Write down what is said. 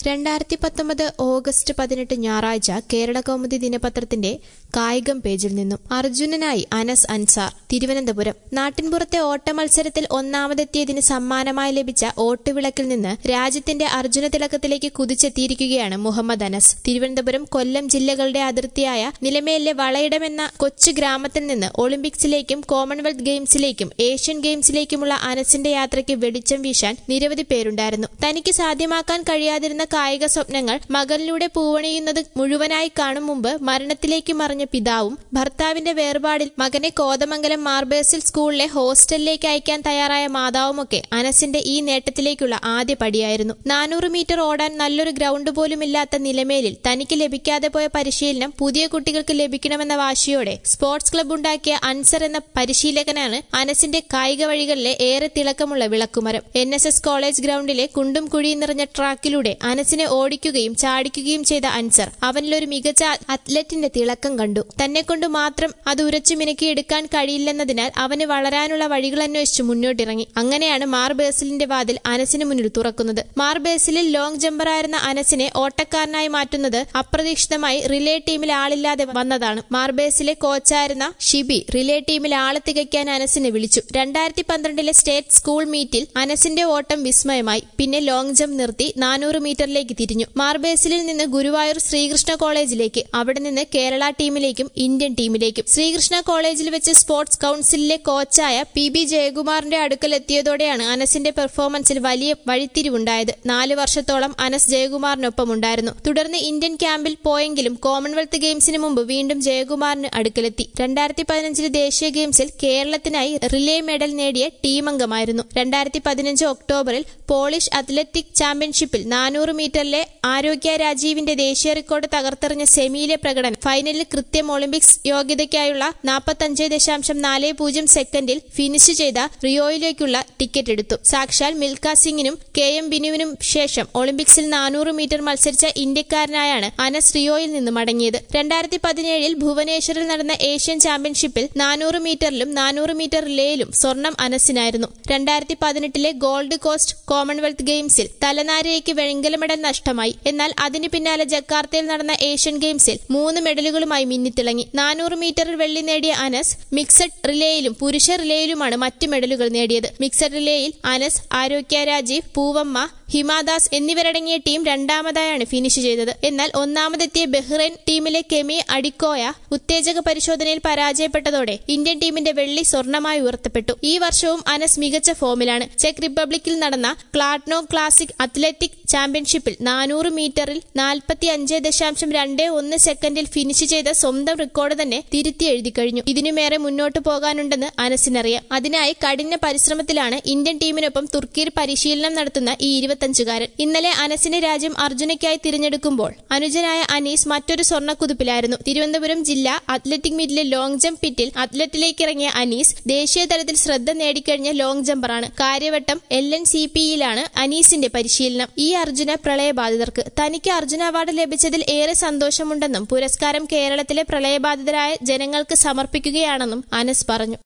രണ്ടായിരത്തി പത്തൊമ്പത് ഓഗസ്റ്റ് പതിനെട്ട് ഞായറാഴ്ച കേരള കൗമുദി ദിനപത്രത്തിന്റെ കായികം പേജിൽ നിന്നും അർജുനനായി അനസ് അൻസാർ തിരുവനന്തപുരം നാട്ടിൻപുറത്തെ ഓട്ട മത്സരത്തിൽ ഒന്നാമതെത്തിയതിന് സമ്മാനമായി ലഭിച്ച ഓട്ടുവിളക്കിൽ നിന്ന് രാജ്യത്തിന്റെ അർജുന തിളക്കത്തിലേക്ക് കുതിച്ചെത്തിയിരിക്കുകയാണ് മുഹമ്മദ് അനസ് തിരുവനന്തപുരം കൊല്ലം ജില്ലകളുടെ അതിർത്തിയായ നിലമേലിലെ വളയിടം എന്ന കൊച്ചു ഗ്രാമത്തിൽ നിന്ന് ഒളിമ്പിക്സിലേക്കും കോമൺവെൽത്ത് ഗെയിംസിലേക്കും ഏഷ്യൻ ഗെയിംസിലേക്കുമുള്ള അനസിന്റെ യാത്രയ്ക്ക് വെളിച്ചം വീശാൻ നിരവധി പേരുണ്ടായിരുന്നു തനിക്ക് സാധ്യമാക്കാൻ കഴിയാതിരുന്ന കായിക സ്വപ്നങ്ങൾ മകനിലൂടെ പൂവണിയുന്നത് മുഴുവനായി കാണും മുമ്പ് മരണത്തിലേക്ക് മറിഞ്ഞ പിതാവും ഭർത്താവിന്റെ വേർപാടിൽ മകനെ കോതമംഗലം മാർബേഴ്സിൽ സ്കൂളിലെ ഹോസ്റ്റലിലേക്ക് അയക്കാൻ തയ്യാറായ മാതാവുമൊക്കെ അനസിന്റെ ഈ നേട്ടത്തിലേക്കുള്ള ആദ്യ പടിയായിരുന്നു നാനൂറ് മീറ്റർ ഓടാൻ നല്ലൊരു ഗ്രൗണ്ട് പോലുമില്ലാത്ത നിലമേലിൽ തനിക്ക് ലഭിക്കാതെ പോയ പരിശീലനം പുതിയ കുട്ടികൾക്ക് ലഭിക്കണമെന്ന വാശിയോടെ സ്പോർട്സ് ക്ലബ്ബ് ഉണ്ടാക്കിയ അൻസർ എന്ന പരിശീലകനാണ് അനസിന്റെ കായിക വഴികളിലെ ഏറെ തിളക്കമുള്ള വിളക്കുമരം എൻ എസ് എസ് കോളേജ് ഗ്രൗണ്ടിലെ കുണ്ടും കുഴിയും നിറഞ്ഞ ട്രാക്കിലൂടെ അനസിനെ ഓടിക്കുകയും ചാടിക്കുകയും ചെയ്ത അൻസർ അവനിലൊരു മികച്ച അത്ലറ്റിന്റെ തിളക്കം കണ്ടു തന്നെ കൊണ്ട് മാത്രം അത് ഉരച്ചു മിനുക്കിയെടുക്കാൻ കഴിയില്ലെന്നതിനാൽ അവന് വളരാനുള്ള വഴികൾ അന്വേഷിച്ച് മുന്നോട്ടിറങ്ങി അങ്ങനെയാണ് മാർ ബേസിലിന്റെ വാതിൽ അനസിന് മുന്നിൽ തുറക്കുന്നത് മാർ ബേസിലിൽ ലോങ് ജമ്പറായിരുന്ന അനസിനെ ഓട്ടക്കാരനായി മാറ്റുന്നത് അപ്രതീക്ഷിതമായി റിലേ ടീമിൽ ആളില്ലാതെ വന്നതാണ് മാർബേസിലെ കോച്ചായിരുന്ന ഷിബി റിലേ ടീമിൽ ആളെ തികയ്ക്കാൻ അനസിനെ വിളിച്ചു രണ്ടായിരത്തി പന്ത്രണ്ടിലെ സ്റ്റേറ്റ് സ്കൂൾ മീറ്റിൽ അനസിന്റെ ഓട്ടം വിസ്മയമായി പിന്നെ ലോങ് ജമ്പ് നിർത്തി നാനൂറ് മീറ്ററിലേക്ക് തിരിഞ്ഞു മാർബേസിലിൽ നിന്ന് ഗുരുവായൂർ ശ്രീകൃഷ്ണ കോളേജിലേക്ക് അവിടെ നിന്ന് കേരള ടീമിലേക്കും ഇന്ത്യൻ ടീമിലേക്കും ശ്രീകൃഷ്ണ കോളേജിൽ വെച്ച് സ്പോർട്സ് കൌൺസിലിലെ കോച്ചായ പി ബി ജയകുമാറിന്റെ അടുക്കൽ എത്തിയതോടെയാണ് അനസിന്റെ പെർഫോമൻസിൽ വലിയ വഴിത്തിരിവുണ്ടായത് നാല് വർഷത്തോളം അനസ് ജയകുമാറിനൊപ്പം ഉണ്ടായിരുന്നു തുടർന്ന് ഇന്ത്യൻ ക്യാമ്പിൽ പോയെങ്കിലും കോമൺവെൽത്ത് ഗെയിംസിന് മുമ്പ് വീണ്ടും ജയകുമാറിന് അടുക്കലെത്തി രണ്ടായിരത്തി പതിനഞ്ചിലെ ദേശീയ ഗെയിംസിൽ കേരളത്തിനായി റിലേ മെഡൽ നേടിയ ടീമംഗമായിരുന്നു രണ്ടായിരത്തി പതിനഞ്ച് ഒക്ടോബറിൽ പോളിഷ് അത്ലറ്റിക് ചാമ്പ്യൻഷിപ്പിൽ നാനൂറ് മീറ്ററിലെ ആരോഗ്യ രാജീവിന്റെ ദേശീയ റെക്കോർഡ് തകർത്തെറിഞ്ഞ സെമിയിലെ പ്രകടനം ഫൈനലിൽ കൃത്യം ഒളിമ്പിക്സ് യോഗ്യതയ്ക്കായുള്ള നാൽപ്പത്തഞ്ച് ദശാംശം നാല് പൂജ്യം സെക്കൻഡിൽ ഫിനിഷ് ചെയ്ത റിയോയിലേക്കുള്ള ടിക്കറ്റ് എടുത്തു സാക്ഷാൽ മിൽഖ സിംഗിനും കെ എം ബിനുവിനും ശേഷം ഒളിമ്പിക്സിൽ നാനൂറ് മീറ്റർ മത്സരിച്ച ഇന്ത്യക്കാരനായാണ് അനസ് റിയോയിൽ നിന്ന് മടങ്ങിയത് രണ്ടായിരത്തി പതിനേഴിൽ ഭുവനേശ്വറിൽ നടന്ന ഏഷ്യൻ ചാമ്പ്യൻഷിപ്പിൽ നാനൂറ് മീറ്ററിലും നാനൂറ് മീറ്റർ റിലേയിലും സ്വർണം അനസിനായിരുന്നു രണ്ടായിരത്തി പതിനെട്ടിലെ ഗോൾഡ് കോസ്റ്റ് കോമൺവെൽത്ത് ഗെയിംസിൽ തലനാരിഴയ്ക്ക് വെങ്കല മെഡൽ നഷ്ടമായി എന്നാൽ അതിനു പിന്നാലെ ജക്കാർത്തയിൽ നടന്ന ഏഷ്യൻ ഗെയിംസിൽ മൂന്ന് മെഡലുകളുമായി മിന്നിത്തിളങ്ങി നാനൂറ് മീറ്ററിൽ വെള്ളി നേടിയ അനസ് മിക്സഡ് റിലേയിലും പുരുഷ റിലേയിലുമാണ് മറ്റ് മെഡലുകൾ നേടിയത് മിക്സഡ് റിലേയിൽ അനസ് ആരോഗ്യ രാജീവ് പൂവമ്മ ഹിമാദാസ് എന്നിവരടങ്ങിയ ടീം രണ്ടാമതായാണ് ഫിനിഷ് ചെയ്തത് എന്നാൽ ഒന്നാമതെത്തിയ ബഹ്റൈൻ ടീമിലെ കെമി അഡിക്കോയ ഉത്തേജക പരിശോധനയിൽ പരാജയപ്പെട്ടതോടെ ഇന്ത്യൻ ടീമിന്റെ വെള്ളി സ്വർണമായി ഉയർത്തപ്പെട്ടു ഈ വർഷവും അനസ് മികച്ച ഫോമിലാണ് ചെക്ക് റിപ്പബ്ലിക്കിൽ നടന്ന ക്ലാഡ്നോ ക്ലാസിക് അത്ലറ്റിക് ചാമ്പ്യൻഷിപ്പിൽ നാനൂറ് മീറ്ററിൽ നാൽപ്പത്തി അഞ്ച് ദശാംശം രണ്ട് ഒന്ന് സെക്കൻഡിൽ ഫിനിഷ് ചെയ്ത സ്വന്തം റെക്കോർഡ് തന്നെ തിരുത്തി എഴുതി കഴിഞ്ഞു ഇതിനുമേറെ മുന്നോട്ട് പോകാനുണ്ടെന്ന് അനസിനറിയാം അതിനായി കഠിന പരിശ്രമത്തിലാണ് ഇന്ത്യൻ ടീമിനൊപ്പം തുർക്കിയിൽ പരിശീലനം നടത്തുന്ന ഈ ഇരുപത്തഞ്ചുകാരൻ ഇന്നലെ അനസിനെ രാജ്യം അർജുനയ്ക്കായി തിരഞ്ഞെടുക്കുമ്പോൾ അനുജനായ അനീസ് മറ്റൊരു സ്വർണ്ണക്കുതിപ്പിലായിരുന്നു തിരുവനന്തപുരം ജില്ലാ അത്ലറ്റിക് മീറ്റിലെ ലോങ് ജംപ് പിറ്റിൽ അത്ലറ്റിലേക്ക് ഇറങ്ങിയ അനീസ് ദേശീയ തലത്തിൽ ശ്രദ്ധ നേടിക്കഴിഞ്ഞ ലോങ് ജമ്പറാണ് കാര്യവട്ടം എൽ എൻ സി പിയിലാണ് അനീസിന്റെ പരിശീലനം ഈ അർജുന പ്രളയബാധിതർക്ക് തനിക്ക് അർജുന അവാർഡ് ലഭിച്ചതിൽ ഏറെ സന്തോഷമുണ്ടെന്നും പുരസ്കാരം കേരളത്തിലെ പ്രളയബാധിതരായ ജനങ്ങൾക്ക് സമർപ്പിക്കുകയാണെന്നും അനസ് പറഞ്ഞു